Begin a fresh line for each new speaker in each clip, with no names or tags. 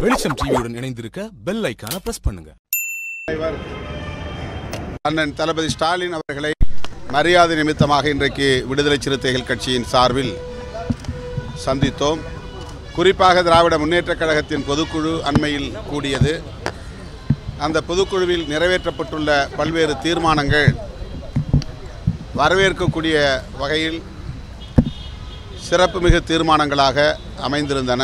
வெளிச்சம் டிவியுடன் இணைந்திருக்க பெல் ஐக்கான பிரஸ் பண்ணுங்க
தலைவர் அண்ணன் தளபதி ஸ்டாலின் அவர்களை மரியாதை நிமித்தமாக இன்றைக்கு விடுதலை சிறுத்தைகள் கட்சியின் சார்பில் சந்தித்தோம் குறிப்பாக திராவிட முன்னேற்றக் கழகத்தின் பொதுக்குழு அண்மையில் கூடியது அந்த பொதுக்குழுவில் நிறைவேற்றப்பட்டுள்ள பல்வேறு தீர்மானங்கள் வரவேற்கக்கூடிய வகையில் சிறப்புமிகு தீர்மானங்களாக அமைந்திருந்தன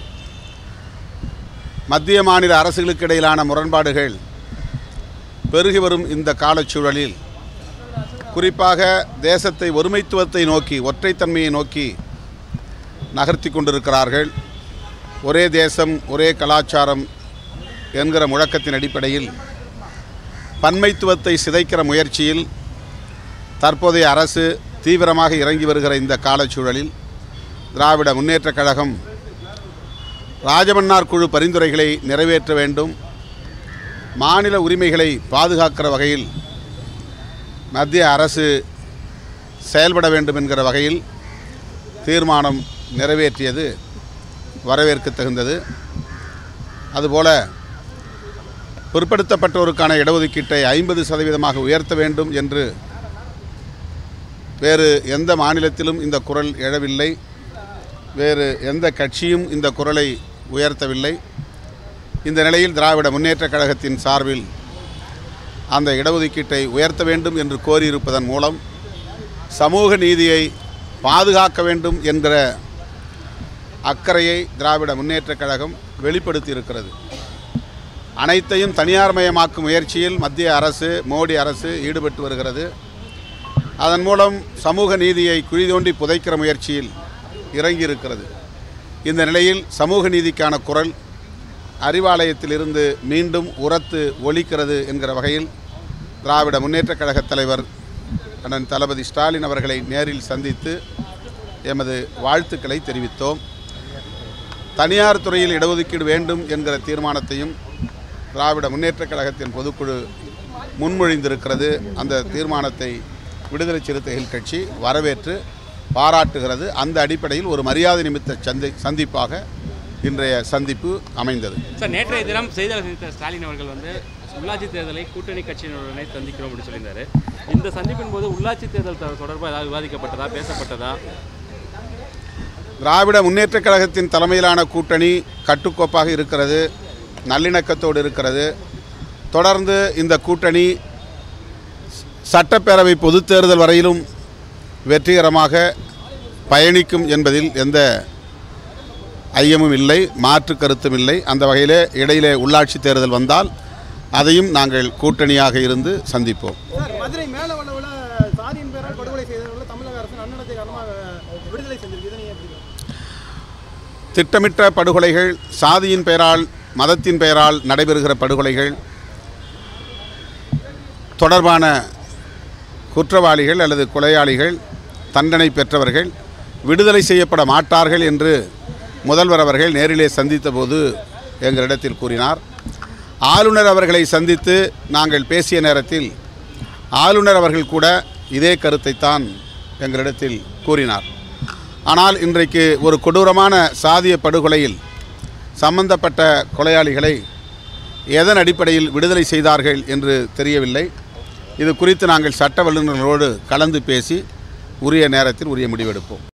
மத்திய மாநில அரசுகளுக்கு இடையிலான முரண்பாடுகள் பெருகி வரும் இந்த காலச்சூழலில் குறிப்பாக தேசத்தை ஒருமைத்துவத்தை நோக்கி ஒற்றைத்தன்மையை நோக்கி நகர்த்தி கொண்டிருக்கிறார்கள் ஒரே தேசம் ஒரே கலாச்சாரம் என்கிற முழக்கத்தின் அடிப்படையில் பன்மைத்துவத்தை சிதைக்கிற முயற்சியில் தற்போதைய அரசு தீவிரமாக இறங்கி வருகிற இந்த காலச்சூழலில் திராவிட முன்னேற்றக் கழகம் ராஜமன்னார் குழு பரிந்துரைகளை நிறைவேற்ற வேண்டும் மாநில உரிமைகளை பாதுகாக்கிற வகையில் மத்திய அரசு செயல்பட வேண்டும் என்கிற வகையில் தீர்மானம் நிறைவேற்றியது வரவேற்க தகுந்தது அதுபோல பிற்படுத்தப்பட்டோருக்கான இடஒதுக்கீட்டை ஐம்பது சதவீதமாக உயர்த்த வேண்டும் என்று வேறு எந்த மாநிலத்திலும் இந்த குரல் எழவில்லை வேறு எந்த கட்சியும் இந்த குரலை உயர்த்தவில்லை இந்த நிலையில் திராவிட முன்னேற்றக் கழகத்தின் சார்பில் அந்த இடஒதுக்கீட்டை உயர்த்த வேண்டும் என்று கோரியிருப்பதன் மூலம் சமூக நீதியை பாதுகாக்க வேண்டும் என்கிற அக்கறையை திராவிட முன்னேற்றக் கழகம் வெளிப்படுத்தி இருக்கிறது அனைத்தையும் தனியார்மயமாக்கும் முயற்சியில் மத்திய அரசு மோடி அரசு ஈடுபட்டு வருகிறது அதன் மூலம் சமூக நீதியை குழி தோண்டி புதைக்கிற முயற்சியில் இறங்கி இருக்கிறது இந்த நிலையில் சமூக நீதிக்கான குரல் அறிவாலயத்திலிருந்து மீண்டும் உரத்து ஒலிக்கிறது என்கிற வகையில் திராவிட முன்னேற்றக் கழகத் தலைவர் அண்ணன் தளபதி ஸ்டாலின் அவர்களை நேரில் சந்தித்து எமது வாழ்த்துக்களை தெரிவித்தோம் தனியார் துறையில் இடஒதுக்கீடு வேண்டும் என்கிற தீர்மானத்தையும் திராவிட முன்னேற்றக் கழகத்தின் பொதுக்குழு முன்மொழிந்திருக்கிறது அந்த தீர்மானத்தை விடுதலை சிறுத்தைகள் கட்சி வரவேற்று பாராட்டுகிறது அந்த அடிப்படையில் ஒரு மரியாதை நிமித்த சந்தி சந்திப்பாக இன்றைய சந்திப்பு அமைந்தது
சார் நேற்றைய தினம் செய்தியாளர் சந்தித்த ஸ்டாலின் அவர்கள் வந்து உள்ளாட்சி தேர்தலை கூட்டணி கட்சியினருடனே சந்திக்கிறோம் அப்படின்னு சொல்லியிருந்தாரு இந்த சந்திப்பின் போது உள்ளாட்சி தேர்தல் தொ- தொடர்பாக ஏதாவது விவாதிக்கப்பட்டதா பேசப்பட்டதா
திராவிட முன்னேற்றக் கழகத்தின் தலைமையிலான கூட்டணி கட்டுக்கோப்பாக இருக்கிறது நல்லிணக்கத்தோடு இருக்கிறது தொடர்ந்து இந்த கூட்டணி சட்டப்பேரவை பொதுத் தேர்தல் வரையிலும் வெற்றிகரமாக பயணிக்கும் என்பதில் எந்த ஐயமும் இல்லை மாற்று கருத்தும் இல்லை அந்த வகையிலே இடையிலே உள்ளாட்சி தேர்தல் வந்தால் அதையும் நாங்கள் கூட்டணியாக இருந்து சந்திப்போம்
சார் மதுரை மேலவளவில் சாதியின் பேரால் படுகொலை செய்தவர்கள் தமிழக அரசு நன்னடத்தை காரணமாக விடுதலை செஞ்சிருக்கு இதை நீங்க எப்படி பார்க்கறீங்க?
திட்டமிட்ட படுகொலைகள் சாதியின் பெயரால் மதத்தின் பெயரால் நடைபெறுகிற படுகொலைகள் தொடர்பான குற்றவாளிகள் அல்லது கொலையாளிகள் தண்டனை பெற்றவர்கள் விடுதலை செய்யப்பட மாட்டார்கள் என்று முதல்வர் அவர்கள் நேரிலே சந்தித்தபோது எங்களிடத்தில் கூறினார் ஆளுநர் அவர்களை சந்தித்து நாங்கள் பேசிய நேரத்தில் ஆளுநர் அவர்கள் கூட இதே கருத்தைத்தான் எங்களிடத்தில் கூறினார் ஆனால் இன்றைக்கு ஒரு கொடூரமான சாதிய படுகொலையில் சம்பந்தப்பட்ட கொலையாளிகளை எதன் அடிப்படையில் விடுதலை செய்தார்கள் என்று தெரியவில்லை இது குறித்து நாங்கள் சட்ட வல்லுநர்களோடு கலந்து பேசி உரிய நேரத்தில் உரிய முடிவெடுப்போம்